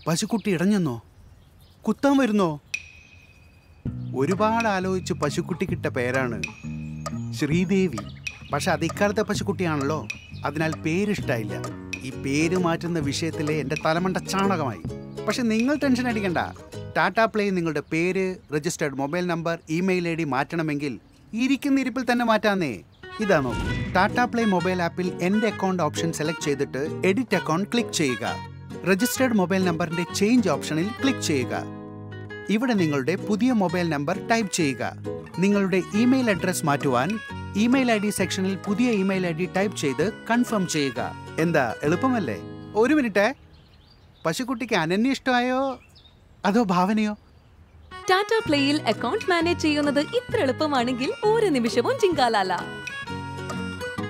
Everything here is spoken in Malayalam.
പശുക്കുട്ടി ഇടഞ്ഞെന്നോ കുത്താൻ വരുന്നോ ഒരുപാട് ആലോചിച്ച് പശുക്കുട്ടിക്കിട്ട പേരാണ് ശ്രീദേവി പക്ഷെ അത് ഇക്കാലത്തെ പശുക്കുട്ടിയാണല്ലോ അതിനാൽ പേരിഷ്ടായില്ല ഈ പേര് മാറ്റുന്ന വിഷയത്തിലെ എൻ്റെ തലമണ്ട ചാണകമായി പക്ഷെ നിങ്ങൾ ടെൻഷൻ അടിക്കണ്ട ടാറ്റ പ്ലേ നിങ്ങളുടെ പേര് registered mobile number email I D മാറ്റണമെങ്കിൽ ഇരിക്കുന്ന ഇരിപ്പിൽ തന്നെ മാറ്റാന്നേ ഇതാ നോക്കൂ ടാറ്റ പ്ലേ മൊബൈൽ ആപ്പിൽ എൻ്റെ അക്കൗണ്ട് ഓപ്ഷൻ സെലക്ട് ചെയ്തിട്ട് എഡിറ്റ് അക്കൗണ്ട് ക്ലിക്ക് ചെയ്യുക രജിസ്റ്റേർഡ് മൊബൈൽ നമ്പറിന്റെ ചേഞ്ച് ഓപ്ഷനിൽ ക്ലിക്ക് ചെയ്യുക ഇവിടെ നിങ്ങളുടെ പുതിയ മൊബൈൽ നമ്പർ ടൈപ്പ് ചെയ്യുക നിങ്ങളുടെ ഇമെയിൽ അഡ്രസ് മാറ്റുവാൻ ഇമെയിൽ ഐ ഡി സെക്ഷനിൽ പുതിയ ഇമെയിൽ ഐ ഡി ടൈപ്പ് ചെയ്ത് കൺഫേം ചെയ്യുക എന്താ എളുപ്പമല്ലേ ഒരു മിനിറ്റ് പശുക്കുട്ടിക്ക് അനന്യ ഇഷ്ടമായോ അതോ ഭാവനയോ ടാറ്റ പ്ലേയിൽ അക്കൗണ്ട് മാനേജ് ചെയ്യുന്നത് ഇത്ര എളുപ്പമാണെങ്കിൽ ഒരു നിമിഷവും ജിങ്കാലാല